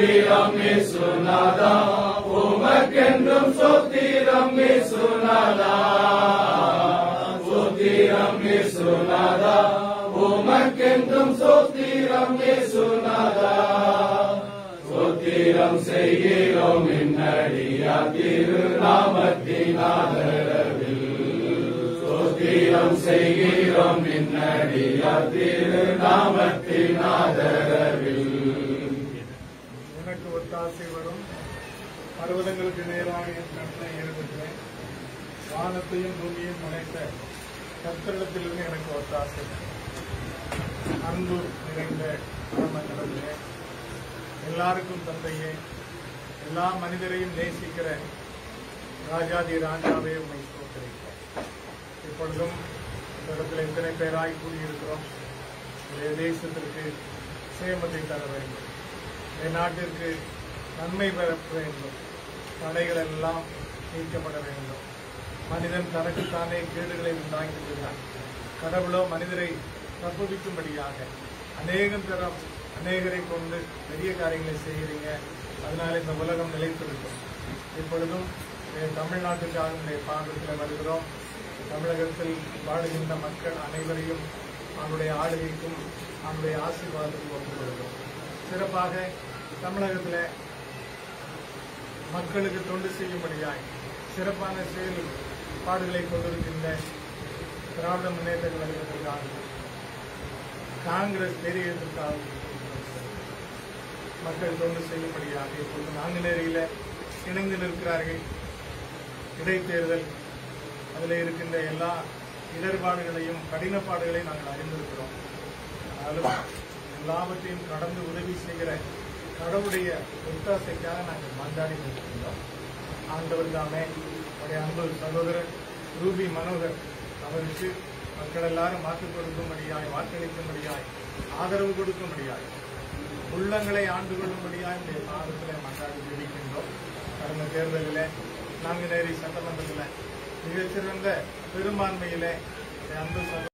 சோத்திரம் இசுநாதா உமக்கென்றும் சோத்திரம் இசுநாதா சோத்திரம் இசுநாதா உமக்கென்றும் சோத்திரம் இசுநாதா சோத்திரம் செய்கிறோம் என்னடியா திருநாமத்தின் ஆதரவில் சோத்திரம் செய்கிறோம் என்னடியா திருநாமத்தின் ஆதரவில் உனக்கு ஒத்தாசை வரும் பர்வதங்களுக்கு நேராக என் கண்ணை ஏறுகிறேன் வானத்தையும் பூமியையும் முனைத்த கத்திரிடத்திலிருந்து எனக்கு ஒத்தாசை அன்பு நிறைந்த கடமைகளே எல்லாருக்கும் தந்தையே எல்லா மனிதரையும் நேசிக்கிற ராஜாதி ராஜாவே உண்மை ஸ்தோத்திரிக்கிறோம் இப்பொழுதும் இந்த இடத்துல எத்தனை பேராய் கூடியிருக்கிறோம் இந்த தேசத்திற்கு சேமத்தை தர வேண்டும் இந்த நாட்டிற்கு நன்மை பெற வேண்டும் தடைகள் எல்லாம் நீக்கப்பட வேண்டும் மனிதன் தனக்குத்தானே கேடுகளை உண்டாக்கிவிடுகிறான் கடவுளோ மனிதரை தப்புவிக்கும்படியாக அநேகம் தரம் அநேகரை கொண்டு பெரிய காரியங்களை செய்கிறீங்க அதனால இந்த உலகம் நிலைத்திருக்கும் இப்பொழுதும் என் தமிழ்நாட்டுக்காக இந்த பாடத்தில் வருகிறோம் தமிழகத்தில் வாழுகின்ற மக்கள் அனைவரையும் அவருடைய ஆளுகைக்கும் அவருடைய ஆசீர்வாதத்துக்கும் ஒப்புக் கொடுக்கிறோம் சிறப்பாக தமிழகத்தில் மக்களுக்கு தொண்டு செய்யும்படியாய் சிறப்பான செயல்பாடுகளை கொண்டிருக்கின்ற திராவிட முன்னேற்ற கழகத்திற்காக காங்கிரஸ் பெரியதற்காக மக்கள் தொண்டு செய்யும்படியாக இப்பொழுது நாங்குநேரியில இணைந்து நிற்கிறார்கள் இடைத்தேர்தல் அதில் இருக்கின்ற எல்லா இடர்பாடுகளையும் கடினப்பாடுகளையும் நாங்கள் அறிந்திருக்கிறோம் ஆனாலும் எல்லாவற்றையும் கடந்து உதவி செய்கிற கடவுளுடைய ஒத்தாசைக்காக நாங்கள் மன்றாடி நிற்கின்றோம் ஆண்டவர் தாமே அவருடைய அன்பு சகோதரர் ரூபி மனோகர் அவருக்கு மக்கள் எல்லாரும் வாக்கு கொடுக்கும்படியாய் வாக்களிக்கும்படியாய் ஆதரவு கொடுக்கும்படியாய் உள்ளங்களை ஆண்டு கொள்ளும்படியாய் இந்த பாதத்தில் மன்றாடி ஜெபிக்கின்றோம் கடந்த தேர்தலில் நாங்குநேரி சட்டமன்றத்தில் மிகச்சிறந்த பெரும்பான்மையிலே இந்த அன்பு சகோதரர்